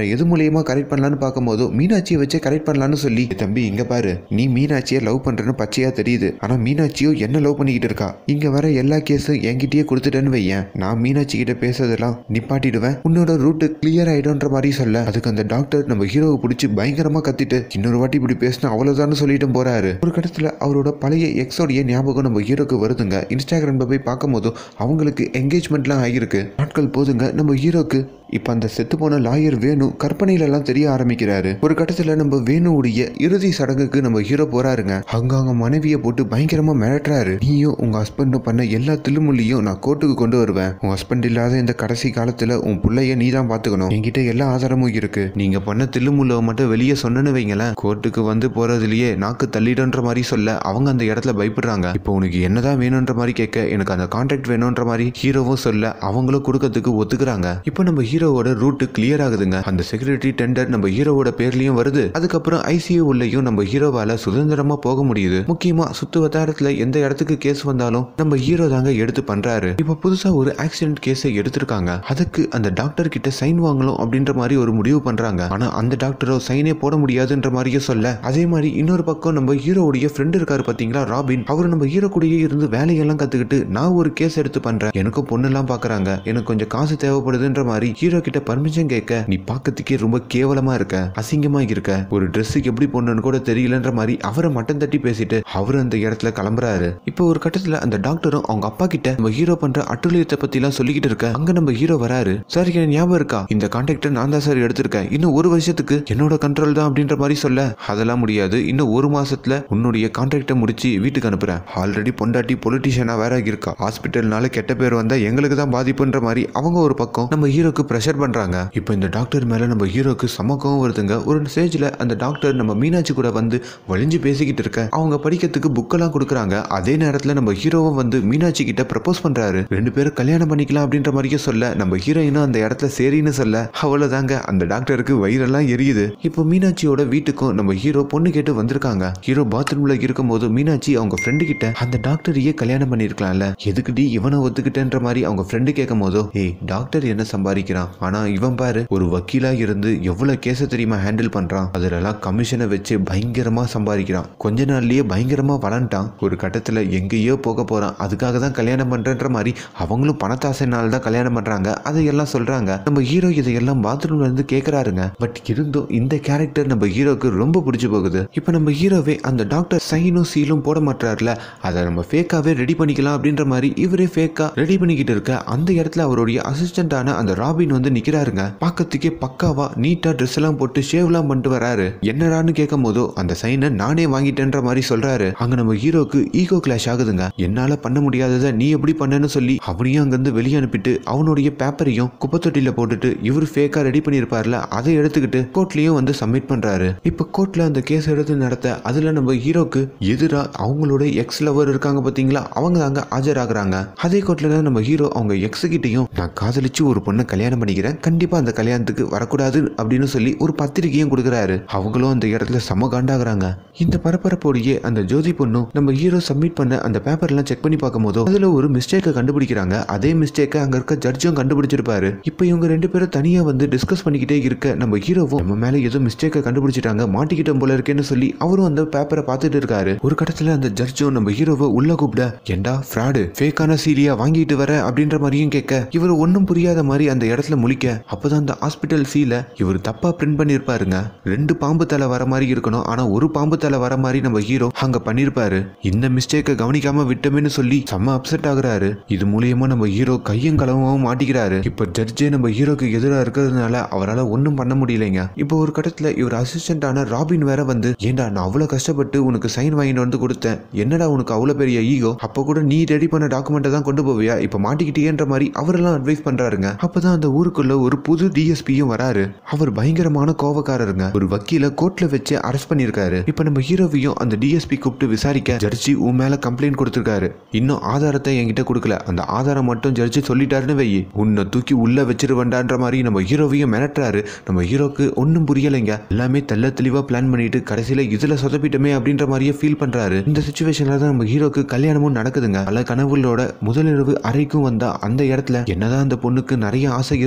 மூலியமா கரெக்ட் பண்ணலான்னு பார்க்கும்போது மீனாட்சியை வச்சு கரெக்ட் பண்ணலான்னு சொல்லி "ஏய் தம்பி இங்க பாரு நீ மீனாட்சியை லவ் பண்றேன்னு பச்சையா தெரியுது ஆனா மீனாட்சியோ என்ன லவ் பண்ணிக்கிட்டு இருக்கா இங்க வர எல்லா கேஸும் என்கிட்டயே கொடுத்துட்டேன்னு வையேன் நான் மீனாட்சி கிட்ட பேசுறதெல்லாம் நிப்பாட்டிடுவேன் உன்னோட ரூட்டு கிளியர் ஆயிடும்ன்ற மாதிரி சொல்ல அதுக்கு அந்த டாக்டர் நம்ம ஹீரோவை பிடிச்சி பயங்கரமா கத்திட்டு இன்னொரு வாட்டி இப்படி பேசினா அவ்வளவுதான் சொல்லிட்டு போறாரு ஒரு கட்டத்துல அவரோட பழைய எக்ஸோடைய ஞாபகம் நம்ம ஹீரோக்கு வருதுங்க இன்ஸ்டாகிராம்ல போய் பார்க்கும்போது அவங்களுக்கு என்கேஜ்மெண்ட்லாம் ஆகியிருக்கு நாட்கள் போதுங்க நம்ம ஹீரோக்கு இப்போ அந்த செத்து போன லாயர் வேணு கற்பனையில எல்லாம் தெரிய ஆரம்பிக்கிறாரு ஒரு கட்டத்துல நம்ம வேணுவுடைய இறுதி சடங்குக்கு நம்ம ஹீரோ போறாருங்க அங்க அவங்க மனைவியை போட்டு பயங்கரமா மிரட்டுறாரு நீயும் உங்க ஹஸ்பண்டும் பண்ண எல்லா தில்லுமுள்ளியும் நான் கோர்ட்டுக்கு கொண்டு வருவேன் உன் ஹஸ்பண்ட் இல்லாத இந்த கடைசி காலத்துல உன் புள்ளைய நீ தான் பாத்துக்கணும் என்கிட்ட எல்லா ஆதாரமும் இருக்கு நீங்க பண்ண தில்லுமுள்ள மட்டும் வெளியே சொன்னேன்னு வைங்களேன் கோர்ட்டுக்கு வந்து போறதுலயே நாக்கு தள்ளிடுன்ற மாதிரி சொல்ல அவங்க அந்த இடத்துல பயப்படுறாங்க இப்போ உனக்கு என்னதான் வேணுன்ற மாதிரி கேட்க எனக்கு அந்த கான்ட்ராக்ட் வேணுன்ற மாதிரி ஹீரோவும் சொல்ல அவங்களும் கொடுக்கறதுக்கு ஒத்துக்கிறாங்க இப்போ நம்ம ஹீரோவோட ரூட் கிளியர் ஆகுதுங்க அந்த செக்யூரிட்டி டெண்டர் நம்ம ஹீரோவோட பேர்லயும் வருது அதுக்கப்புறம் ஐசியூ உள்ளேயும் நம்ம ஹீரோவால சுதந்திரமா போக முடியுது முக்கியமா சுத்து வட்டாரத்துல எந்த இடத்துக்கு கேஸ் வந்தாலும் நம்ம ஹீரோ தாங்க எடுத்து பண்றாரு இப்போ புதுசா ஒரு ஆக்சிடென்ட் கேஸை எடுத்திருக்காங்க அதுக்கு அந்த டாக்டர் கிட்ட சைன் வாங்கணும் அப்படின்ற மாதிரி ஒரு முடிவு பண்றாங்க ஆனா அந்த டாக்டரோ சைனே போட முடியாதுன்ற மாதிரியே சொல்ல அதே மாதிரி இன்னொரு பக்கம் நம்ம ஹீரோவுடைய ஃப்ரெண்ட் இருக்காரு பாத்தீங்களா ராபின் அவர் நம்ம ஹீரோ கூடயே இருந்து வேலையெல்லாம் கத்துக்கிட்டு நான் ஒரு கேஸ் எடுத்து பண்றேன் எனக்கும் பொண்ணெல்லாம் பாக்குறாங்க எனக்கு கொஞ்சம் காசு தேவைப்படுதுன்ற மாதிரி ஹீரோ கிட்ட பர்மிஷன் கேட்க நீ பார்க்கறதுக்கே ரொம்ப கேவலமா இருக்க அசிங்கமா இருக்க ஒரு ட்ரெஸ்ஸுக்கு எப்படி போடணும்னு கூட தெரியலன்ற மாதிரி அவரை மட்டம் தட்டி பேசிட்டு அவர் அந்த இடத்துல கிளம்புறாரு இப்போ ஒரு கட்டத்துல அந்த டாக்டரும் அவங்க அப்பா கிட்ட நம்ம ஹீரோ பண்ற அட்டுழியத்தை பத்தி எல்லாம் சொல்லிக்கிட்டு இருக்க அங்க நம்ம ஹீரோ வராரு சார் எனக்கு ஞாபகம் இருக்கா இந்த கான்ட்ராக்டர் நான் தான் சார் எடுத்திருக்கேன் இன்னும் ஒரு வருஷத்துக்கு என்னோட கண்ட்ரோல் தான் அப்படின்ற மாதிரி சொல்ல அதெல்லாம் முடியாது இன்னும் ஒரு மாசத்துல உன்னுடைய கான்ட்ராக்டை முடிச்சு வீட்டுக்கு அனுப்புறேன் ஆல்ரெடி பொண்டாட்டி பொலிட்டிஷியனா வேற இருக்கா ஹாஸ்பிட்டல்னால கெட்ட பேர் வந்தா எங்களுக்கு தான் பாதிப்புன்ற மாதிரி அவங்க ஒரு பக்கம் நம்ம ஹீரோக்கு ப்ரெஷர் பண்றாங்க இப்போ இந்த டாக்டர் மேல நம்ம ஹீரோக்கு சமக்கம் வருதுங்க ஒரு ஸ்டேஜ்ல அந்த டாக்டர் நம்ம மீனாட்சி கூட வந்து வலிஞ்சு பேசிக்கிட்டு இருக்க அவங்க படிக்கிறதுக்கு புக்கெல்லாம் கொடுக்குறாங்க அதே நேரத்துல நம்ம ஹீரோவும் வந்து மீனாட்சி கிட்ட ப்ரப்போஸ் பண்றாரு ரெண்டு பேரும் கல்யாணம் பண்ணிக்கலாம் அப்படின்ற மாதிரியே சொல்ல நம்ம ஹீரோயினும் அந்த இடத்துல சரின்னு சொல்ல அவ்வளவுதாங்க அந்த டாக்டருக்கு வயிறெல்லாம் எரியுது இப்போ மீனாட்சியோட வீட்டுக்கும் நம்ம ஹீரோ பொண்ணு கேட்டு வந்திருக்காங்க ஹீரோ பாத்ரூம்ல இருக்கும்போது மீனாட்சி அவங்க ஃப்ரெண்டு கிட்ட அந்த டாக்டரையே கல்யாணம் பண்ணிருக்கலாம்ல எதுக்குடி இவனை ஒத்துக்கிட்டேன்ற மாதிரி அவங்க ஃப்ரெண்டு கேட்கும் போதோ ஏய் டாக்டர் என்ன சம்பாதிக்கிறான் ஆனா இவன் பாரு ஒரு வக்கீலா இருந்து எவ்வளவு கேஸ தெரியுமா ஹேண்டில் பண்றான் அதுலலாம் கமிஷனை வச்சு பயங்கரமா சம்பாதிக்கிறான் கொஞ்ச நாள்லயே பயங்கரமா வளர்ந்துட்டான் ஒரு கட்டத்துல எங்கேயோ போக போறான் அதுக்காக தான் கல்யாணம் பண்றன்ற மாதிரி அவங்களும் பணத்தாசைனால தான் கல்யாணம் பண்றாங்க அதையெல்லாம் சொல்றாங்க நம்ம ஹீரோ இதையெல்லாம் பாத்ரூம்ல இருந்து கேக்குறாருங்க பட் இருந்தும் இந்த கேரக்டர் நம்ம ஹீரோக்கு ரொம்ப பிடிச்சு போகுது இப்போ நம்ம ஹீரோவே அந்த டாக்டர் சைனும் சீலும் போட மாட்டார்ல அதை நம்ம ஃபேக்காவே ரெடி பண்ணிக்கலாம் அப்படின்ற மாதிரி இவரே ஃபேக்கா ரெடி பண்ணிக்கிட்டு இருக்க அந்த இடத்துல அவருடைய அசிஸ்டண்டான அந்த ராபின் வந்து நிக்கிறாருங்க பார்க்கறதுக்கே பக்காவா நீட்டா ட்ரெஸ் எல்லாம் போட்டு ஷேவ்லாம் பண்ணிட்டு வராரு என்னடான்னு கேட்கும் போதோ அந்த சைனை நானே வாங்கிட்டேன்ற மாதிரி சொல்றாரு அங்க நம்ம ஹீரோக்கு ஈகோ கிளாஷ் ஆகுதுங்க என்னால பண்ண முடியாததை நீ எப்படி பண்ணேன்னு சொல்லி அவனையும் அங்கிருந்து வெளியே அனுப்பிட்டு அவனுடைய பேப்பரையும் குப்பை தொட்டியில போட்டுட்டு இவர் ஃபேக்கா ரெடி பண்ணியிருப்பார்ல அதை எடுத்துக்கிட்டு கோர்ட்லயும் வந்து சப்மிட் பண்றாரு இப்போ கோர்ட்ல அந்த கேஸ் எடுத்து நடத்த அதுல நம்ம ஹீரோக்கு எதிரா அவங்களோட எக்ஸ் லவர் இருக்காங்க பாத்தீங்களா அவங்க அங்க ஆஜராகிறாங்க அதே கோர்ட்ல தான் நம்ம ஹீரோ அவங்க எக்ஸ் கிட்டயும் நான் காதலிச்சு ஒரு பொண்ணை கல்யாணம் பண்ணிக்கிறேன் கண்டிப்பா அந்த கல்யாணத்துக்கு வரக்கூடாது அப்படின்னு சொல்லி ஒரு பத்திரிகையும் கொடுக்குறாரு அவங்களும் அந்த இடத்துல செம காண்டாகிறாங்க இந்த பரபரப்போடையே அந்த ஜோதி பொண்ணும் நம்ம ஹீரோ சப்மிட் பண்ண அந்த பேப்பர்லாம் செக் பண்ணி பார்க்கும்போது அதுல ஒரு மிஸ்டேக்கை கண்டுபிடிக்கிறாங்க அதே மிஸ்டேக்கை அங்க இருக்க ஜட்ஜும் கண்டுபிடிச்சிருப்பாரு இப்போ இவங்க ரெண்டு பேரும் தனியா வந்து டிஸ்கஸ் பண்ணிக்கிட்டே இருக்க நம்ம ஹீரோவும் நம்ம மேல ஏதோ மிஸ்டேக்கை கண்டுபிடிச்சிட்டாங்க மாட்டிக்கிட்டோம் போல இருக்கேன்னு சொல்லி அவரும் அந்த பேப்பரை பார்த்துட்டு இருக்காரு ஒரு கட்டத்துல அந்த ஜட்ஜும் நம்ம ஹீரோவை உள்ள கூப்பிட ஏண்டா ஃப்ராடு ஃபேக்கான சீலியா வாங்கிட்டு வர அப்படின்ற மாதிரியும் கேட்க இவர் ஒன்றும் புரியாத மாதிரி அந்த இடத்துல முழிக்க அப்பதான் அந்த ஹாஸ்பிட்டல் சீல இவர் தப்பா பிரிண்ட் பண்ணியிருப்பாருங்க ரெண்டு பாம்பு தலை வர மாதிரி இருக்கணும் ஆனா ஒரு பாம்பு தலை வர மாதிரி நம்ம ஹீரோ அங்க பண்ணியிருப்பாரு இந்த மிஸ்டேக்கை கவனிக்காம விட்டோமேன்னு சொல்லி செம்ம அப்செட் ஆகுறாரு இது மூலியமா நம்ம ஹீரோ கையும் களவும் மாட்டிக்கிறாரு இப்போ ஜட்ஜே நம்ம ஹீரோக்கு எதிராக இருக்கிறதுனால அவரால் ஒன்றும் பண்ண முடியலைங்க இப்போ ஒரு கட்டத்தில் இவர் அசிஸ்டண்டான ராபின் வேற வந்து ஏண்டா நான் அவ்வளோ கஷ்டப்பட்டு உனக்கு சைன் வாங்கிட்டு வந்து கொடுத்தேன் என்னடா உனக்கு அவ்வளோ பெரிய ஈகோ அப்போ கூட நீ ரெடி பண்ண டாக்குமெண்ட்டை தான் கொண்டு போவியா இப்போ மாட்டிக்கிட்டேன்ற மாதிரி அவரெல்லாம் அட்வைஸ் பண்றாருங்க அப்பதான் அந்த ஊருக்குள்ள ஒரு புது டிஎஸ்பியும் வராரு அவர் பயங்கரமான கோவக்காரருங்க ஒரு வக்கீல கோர்ட்ல வச்சு அரெஸ்ட் பண்ணியிருக்காரு இப்போ நம்ம ஹீரோவையும் அந்த டிஎஸ்பி கூப்பிட்டு விசாரிக்க ஜட்ஜி உன் மேல கம்ப்ளைண்ட் கொடுத்துருக்காரு இன்னும் ஆதாரத்தை என்கிட்ட கொடுக்கல அந்த ஆதாரம் மட்டும் ஜட்ஜி சொல்லிட்டாருன்னு வை உன்னை தூக்கி உள்ள வச்சிருவேண்டான்ற மாதிரி நம்ம ஹீரோவையும் மிரட்டுறாரு நம்ம ஹீரோக்கு ஒன்றும் புரியலைங்க எல்லாமே தெள்ள தெளிவா பிளான் பண்ணிட்டு கடைசியில இதுல சொதப்பிட்டோமே அப்படின்ற மாதிரியே ஃபீல் பண்றாரு இந்த சுச்சுவேஷன்ல தான் நம்ம ஹீரோக்கு கல்யாணமும் நடக்குதுங்க பல கனவுகளோட முதலிரவு அறைக்கும் வந்தா அந்த இடத்துல என்னதான் அந்த பொண்ணுக்கு நிறைய ஆசை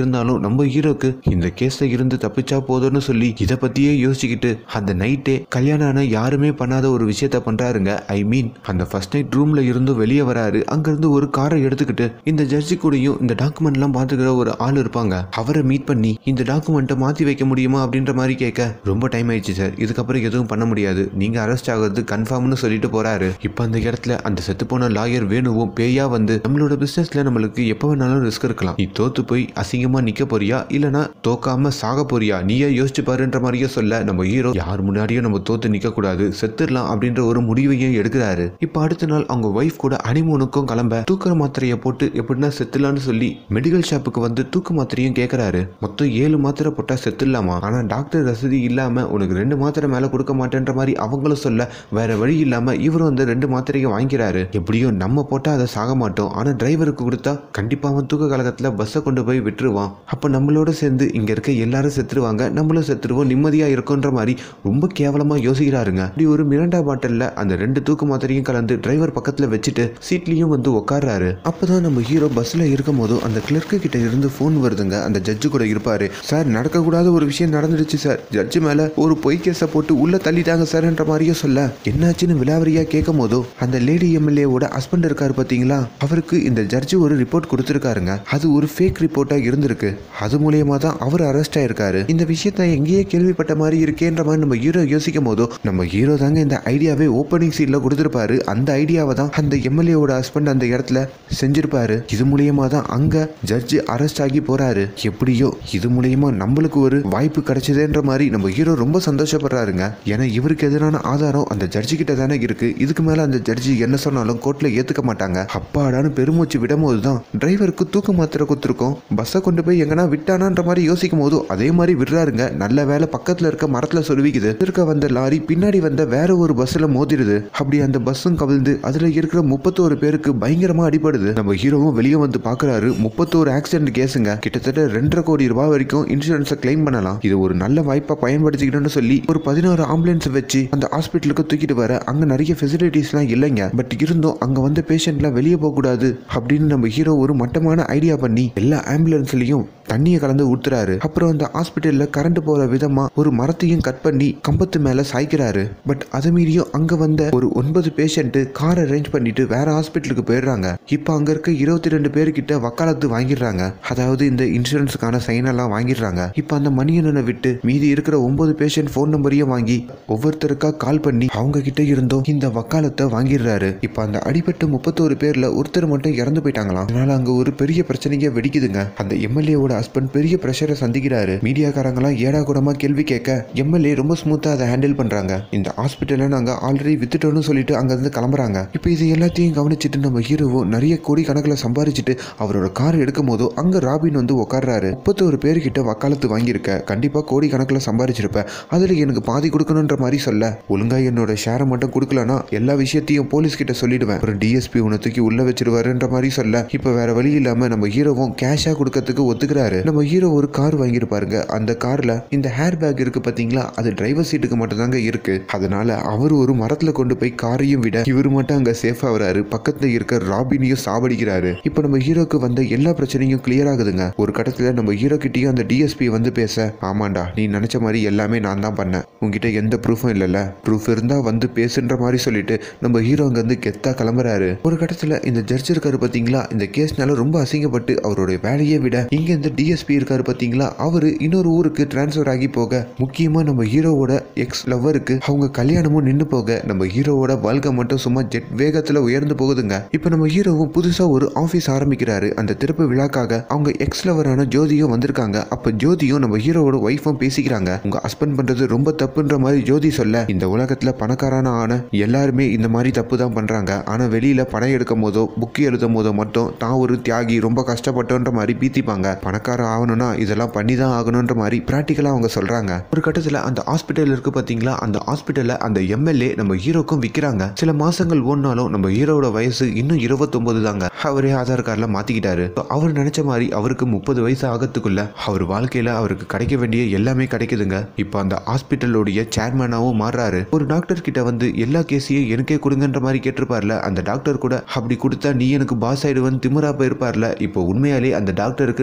இருந்தாலும் நம்ம ஹீரோக்கு இந்த கேஸ்ல இருந்து தப்பிச்சா போதும்னு சொல்லி இதை பத்தியே யோசிச்சுக்கிட்டு அந்த நைட்டே கல்யாணம் ஆன யாருமே பண்ணாத ஒரு விஷயத்த பண்றாருங்க ஐ மீன் அந்த ஃபர்ஸ்ட் நைட் ரூம்ல இருந்து வெளியே வராரு அங்கிருந்து ஒரு காரை எடுத்துக்கிட்டு இந்த ஜட்ஜி கூடயும் இந்த டாக்குமெண்ட் எல்லாம் பாத்துக்கிற ஒரு ஆள் இருப்பாங்க அவரை மீட் பண்ணி இந்த டாக்குமெண்ட்டை மாத்தி வைக்க முடியுமா அப்படின்ற மாதிரி கேட்க ரொம்ப டைம் ஆயிடுச்சு சார் இதுக்கப்புறம் எதுவும் பண்ண முடியாது நீங்க அரெஸ்ட் ஆகிறது கன்ஃபார்ம்னு சொல்லிட்டு போறாரு இப்போ அந்த இடத்துல அந்த செத்து போன லாயர் வேணுவும் பேயா வந்து நம்மளோட பிசினஸ்ல நம்மளுக்கு எப்போ வேணாலும் ரிஸ்க் இருக்கலாம் நீ தோத்து போய் அசிங்கமா நிக்க போறியா இல்லனா தோக்காம சாக போறியா நீயே யோசிச்சு பாருன்ற மாதிரியே சொல்ல நம்ம ஹீரோ யார் முன்னாடியும் நம்ம தோத்து நிக்க கூடாது செத்துடலாம் அப்படின்ற ஒரு முடிவையும் எடுக்கிறாரு இப்போ அடுத்த நாள் அவங்க ஒய்ஃப் கூட அனிமோனுக்கும் கிளம்ப தூக்க மாத்திரையை போட்டு எப்படின்னா செத்துலான்னு சொல்லி மெடிக்கல் ஷாப்புக்கு வந்து தூக்க மாத்திரையும் கேட்கறாரு மொத்தம் ஏழு மாத்திரை போட்டா செத்துடலாமா ஆனா டாக்டர் வசதி இல்லாம உனக்கு ரெண்டு மாத்திரை மேல கொடுக்க மாட்டேன்ற மாதிரி அவங்களும் சொல்ல வேற வழி இல்லாம இவரும் அந்த ரெண்டு மாத்திரையை வாங்கிறாரு எப்படியும் நம்ம போட்டா அதை சாக மாட்டோம் ஆனா டிரைவருக்கு கொடுத்தா கண்டிப்பா அவன் தூக்க கழகத்துல பஸ்ஸை கொண்டு போய் விட்டுருவான் அப்ப நம்மளோட சேர்ந்து இங்க இருக்க எல்லாரும் செத்துருவாங்க நம்மளும் செத்துருவோம் நிம்மதியா இருக்குன்ற மாதிரி ரொம்ப கேவலமா யோசிக்கிறாருங்க இப்படி ஒரு மிரண்டா பாட்டில்ல அந்த ரெண்டு தூக்கு மாத்திரையும் கலந்து டிரைவர் பக்கத்துல வச்சுட்டு சீட்லயும் வந்து உட்கார்றாரு அப்பதான் நம்ம ஹீரோ பஸ்ல இருக்கும் போதும் அந்த கிளர்க்கு கிட்ட இருந்து ஃபோன் வருதுங்க அந்த ஜட்ஜு கூட இருப்பாரு சார் நடக்கக்கூடாத ஒரு விஷயம் நடந்துடுச்சு சார் ஜட்ஜு மேல ஒரு பொய் கேஸை போட்டு உள்ள தள்ளிட்டாங்க சார்ன்ற மாதிரியே சொல்ல என்னாச்சுன்னு விலாவரியா கேட்கும் போதோ அந்த லேடி எம்எல்ஏவோட ஹஸ்பண்ட் இருக்காரு பாத்தீங்களா அவருக்கு இந்த ஜட்ஜு ஒரு ரிப்போர்ட் கொடுத்துருக்காருங்க அது ஒரு ஃபேக் ரிப்போர்ட்டா இருந்திருக்கு அது மூலியமா தான் அவர் அரெஸ்ட் ஆயிருக்காரு இந்த விஷயத்த எங்கேயே கேள்விப்பட்ட மாதிரி இருக்கேன்ற மாதிரி நம்ம ஹீரோ யோசிக்கும் போதோ நம்ம ஹீரோ தாங்க இந்த ஐடியாவே ஓப்பனிங் சீன்ல கொடுத்துருப்பாரு அந்த ஐடியாவை தான் அந்த எம்எல்ஏவோட ஹஸ்பண்ட் அந்த இடத்துல செஞ்சிருப்பாரு இது மூலியமா தான் அங்க ஜட்ஜு அரெஸ்ட் ஆகி போறாரு எப்படியோ இது மூலியமா நம்மளுக்கு ஒரு வாய்ப்பு கிடைச்சதுன்ற மாதிரி நம்ம ஹீரோ ரொம்ப சந்தோஷப்படுறாருங்க ஏன்னா இவருக்கு எதிரான ஆதாரம் அந்த ஜட்ஜி கிட்ட தானே இருக்கு இதுக்கு மேல அந்த ஜட்ஜி என்ன சொன்னாலும் கோர்ட்ல ஏத்துக்க மாட்டாங்க அப்பாடான்னு பெருமூச்சு விடும்போது தான் டிரைவருக்கு தூக்க மாத்திரை கொடுத்துருக்கோம் பஸ்ஸை கொண்டு போய் எங்கன்னா விட்டானான்ற மாதிரி யோசிக்கும் போதும் அதே மாதிரி விடுறாருங்க நல்ல வேலை பக்கத்துல இருக்க மரத்துல சொருவிக்குது இருக்க வந்த லாரி பின்னாடி வந்த வேற ஒரு பஸ்ல மோதிடுது அப்படி அந்த பஸ்ஸும் கவிழ்ந்து அதுல இருக்கிற முப்பத்தோரு பேருக்கு பயங்கரமா அடிபடுது நம்ம ஹீரோவும் வெளியே வந்து பாக்குறாரு முப்பத்தோரு ஆக்சிடென்ட் கேஸுங்க கிட்டத்தட்ட ரெண்டரை கோடி ரூபாய் வரைக்கும் இன்சூரன்ஸை கிளைம் பண்ணலாம் இது ஒரு நல்ல வாய்ப்பா பயன்படுத்திக்கிட்டோம்னு சொல்லி ஒரு பதினோரு ஆம்புலன்ஸ் வச்சு அந்த ஹாஸ்பிட்டலுக்கு தூக்கிட்டு வர அங்க நிறைய ஃபெசிலிட்டிஸ்லாம் இல்லைங்க பட் இருந்தும் அங்க வந்த பேஷண்ட்லாம் வெளியே போக கூடாது அப்படின்னு நம்ம ஹீரோ ஒரு மட்டமான ஐடியா பண்ணி எல்லா ஆம்புலன்ஸ்லயும் தண்ணியை கலந்து ஊத்துறாரு அப்புறம் அந்த ஹாஸ்பிட்டல்ல கரண்ட் போற விதமா ஒரு மரத்தையும் கட் பண்ணி கம்பத்து மேல சாய்க்கிறாரு பட் அது மீறியும் அங்க வந்த ஒரு ஒன்பது பேஷண்ட் கார் அரேஞ்ச் பண்ணிட்டு வேற ஹாஸ்பிட்டலுக்கு போயிடுறாங்க இப்போ அங்க இருக்க இருபத்தி ரெண்டு பேர்கிட்ட வக்காலத்து வாங்கிடுறாங்க அதாவது இந்த இன்சூரன்ஸுக்கான சைன் எல்லாம் வாங்கிடுறாங்க இப்போ அந்த மணியனனை விட்டு மீதி இருக்கிற ஒன்பது பேஷண்ட் ஃபோன் நம்பரையும் வாங்கி ஒவ்வொருத்தருக்கா கால் பண்ணி அவங்க கிட்ட இருந்தும் இந்த வக்காலத்தை வாங்கிடுறாரு இப்போ அந்த அடிபட்ட முப்பத்தோரு பேர்ல ஒருத்தர் மட்டும் இறந்து போயிட்டாங்களாம் அதனால அங்க ஒரு பெரிய பிரச்சனையே வெடிக்குதுங்க அந்த எம்எல்ஏவோட ஹஸ்பண்ட் பெரிய பிரஷரை சந்திக்கிறாரு மீடியாக்காரங்களாம் ஏடா கூடமா கேள்வி கேட்க எம்எல்ஏ ரொம்ப ஸ்மூத்தா அதை ஹேண்டில் பண்றாங்க இந்த ஹாஸ்பிட்டலை நாங்க ஆல்ரெடி வித்துட்டோம்னு சொல்லிட்டு அங்க இருந்து கிளம்புறாங்க இப்போ இது எல்லாத்தையும் கவனிச்சுட்டு நம்ம ஹீரோவும் நிறைய கோடி கணக்கில் சம்பாரிச்சுட்டு அவரோட கார் எடுக்கும் போதோ அங்க ராபின் வந்து உட்கார்றாரு முப்பத்தோரு பேர்கிட்ட வக்காலத்து வாங்கியிருக்க கண்டிப்பா கோடி கணக்கில் சம்பாரிச்சிருப்ப அதுல எனக்கு பாதி கொடுக்கணுன்ற மாதிரி சொல்ல ஒழுங்கா என்னோட ஷேரை மட்டும் கொடுக்கலனா எல்லா விஷயத்தையும் போலீஸ் கிட்ட சொல்லிடுவேன் அப்புறம் டிஎஸ்பி உன்னை தூக்கி உள்ள வச்சிருவாருன்ற மாதிரி சொல்ல இப்போ வேற வழி இல்லாம நம்ம ஹீரோவும் கேஷா கொடுக்கறதுக்கு ஒத்துக்கிறாரு நம்ம ஹீரோ ஒரு கார் வாங்கியிருப்பாருங்க அந்த கார்ல இந்த ஹேர் பேக் இருக்கு பாத்தீங்களா அது டிரைவர் சீட்டுக்கு மட்டும் தாங்க இருக்கு அதனால அவர் ஒரு மரத்துல கொண்டு போய் காரையும் விட இவர் மட்டும் அங்க சேஃபா வராரு பக்கத்துல இருக்க ராபினையும் சாவடிக்கிறாரு இப்போ நம்ம ஹீரோக்கு வந்த எல்லா பிரச்சனையும் கிளியர் ஆகுதுங்க ஒரு கட்டத்துல நம்ம ஹீரோ கிட்டயும் அந்த டிஎஸ்பி வந்து பேச ஆமாண்டா நீ நினைச்ச மாதிரி எல்லாமே நான் தான் பண்ணேன் உன்கிட்ட எந்த ப்ரூஃபும் இல்லைல்ல ப்ரூஃப் இருந்தா வந்து பேசுன்ற மாதிரி சொல்லிட்டு நம்ம ஹீரோ அங்க இருந்து கெத்தா கிளம்புறாரு ஒரு கட்டத்துல இந்த ஜட்ஜ் இருக்காரு பாத்தீங்களா இந்த கேஸ்னால ரொம்ப அசிங்கப்பட்டு அவருடைய வேலையை விட இங்க இந்த டிஎஸ்பி இருக்காரு பாத்தீங்களா அவரு இன்னொரு ஊருக்கு டிரான்ஸ்ஃபர் ஆகி போக முக்கியமா நம்ம ஹீரோவோட எக்ஸ் லவ்வருக்கு அவங்க கல்யாணமும் நின்னு போக நம்ம ஹீரோவோட வாழ்க்கை மட்டும் சும்மா ஜெட் வேகத்துல உயர்ந்து போகுதுங்க இப்போ நம்ம ஹீரோவும் புதுசா ஒரு ஆபீஸ் ஆரம்பிக்கிறாரு அந்த திறப்பு விழாக்காக அவங்க எக்ஸ் லவரான ஜோதியும் வந்திருக்காங்க அப்ப ஜோதியும் நம்ம ஹீரோவோட ஒய்ஃபும் பேசிக்கிறாங்க உங்க ஹஸ்பண்ட் பண்றது ரொம்ப தப்புன்ற மாதிரி ஜோதி சொல்ல இந்த உலகத்துல பணக்காரான ஆன எல்லாருமே இந்த மாதிரி தப்பு தான் பண்றாங்க ஆனா வெளியில படம் எடுக்கும் போதோ புக் எழுதும் போதோ மட்டும் தான் ஒரு தியாகி ரொம்ப கஷ்டப்பட்டோன்ற மாதிரி பீத்திப்பாங்க பணக்காரன் ஆகணும்னா இதெல்லாம் பண்ணி தான் ஆகணுன்ற மாதிரி ப்ராக்டிக்கலா அவங்க சொல்றாங்க ஒரு கட்டத்துல அந்த ஹாஸ்பிட்டல் இருக்கு பாத்தீங்களா அந்த ஹாஸ்பிட்டல்ல அந்த எம்எல்ஏ நம்ம ஹீரோக்கும் விற்கிறாங்க சில மாசங்கள் ஓடினாலும் நம்ம ஹீரோவோட வயசு இன்னும் இருபத்தொன்பது தாங்க அவரே ஆதார் கார்டில் மாத்திக்கிட்டாரு So, அவர் நினைச்ச மாதிரி அவருக்கு முப்பது வயசு ஆகத்துக்குள்ள அவர் வாழ்க்கையில அவருக்கு கிடைக்க வேண்டிய எல்லாமே கிடைக்குதுங்க இப்போ அந்த ஹாஸ்பிட்டலோடைய சேர்மனாவும் மாறுறாரு ஒரு டாக்டர் கிட்ட வந்து எல்லா கேஸையும் எனக்கே கொடுங்கன்ற மாதிரி கேட்டிருப்பார்ல அந்த டாக்டர் கூட அப்படி கொடுத்தா நீ எனக்கு பாஸ் ஆயிடுவேன்னு திமிரா போயிருப்பார்ல இப்போ உண்மையாலே அந்த டாக்டருக்கு நம்ம ஹீரோ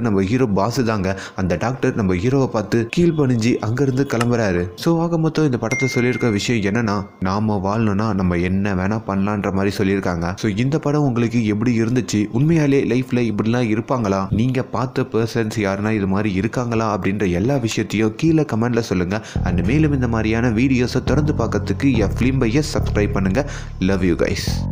பாஸ் தாங்க அந்த டாக்டர் நம்ம ஹீரோவை பார்த்து கீழ் பணிஞ்சு அங்கேருந்து கிளம்புறாரு ஸோ ஆக மொத்தம் இந்த படத்தை சொல்லியிருக்க விஷயம் என்னன்னா நாம வாழணும்னா நம்ம என்ன வேணா பண்ணலான்ற மாதிரி சொல்லியிருக்காங்க ஸோ இந்த படம் உங்களுக்கு எப்படி இருந்துச்சு உண்மையாலே லைஃப்ல இப்படிலாம் இருப்பாங்களா நீங்க பார்த்த பர்சன்ஸ் யாருன்னா இது மாதிரி இருக்காங்களா அப்படின்ற எல்லா விஷயத்தையும் கீழே கமெண்ட்ல சொல்லுங்க அண்ட் மேலும் இந்த மாதிரியான வீடியோஸை தொடர்ந்து பார்க்கறதுக்கு என் ஃபிலிம் பையை சப்ஸ்கிரைப் பண்ணுங்க லவ் யூ கைஸ்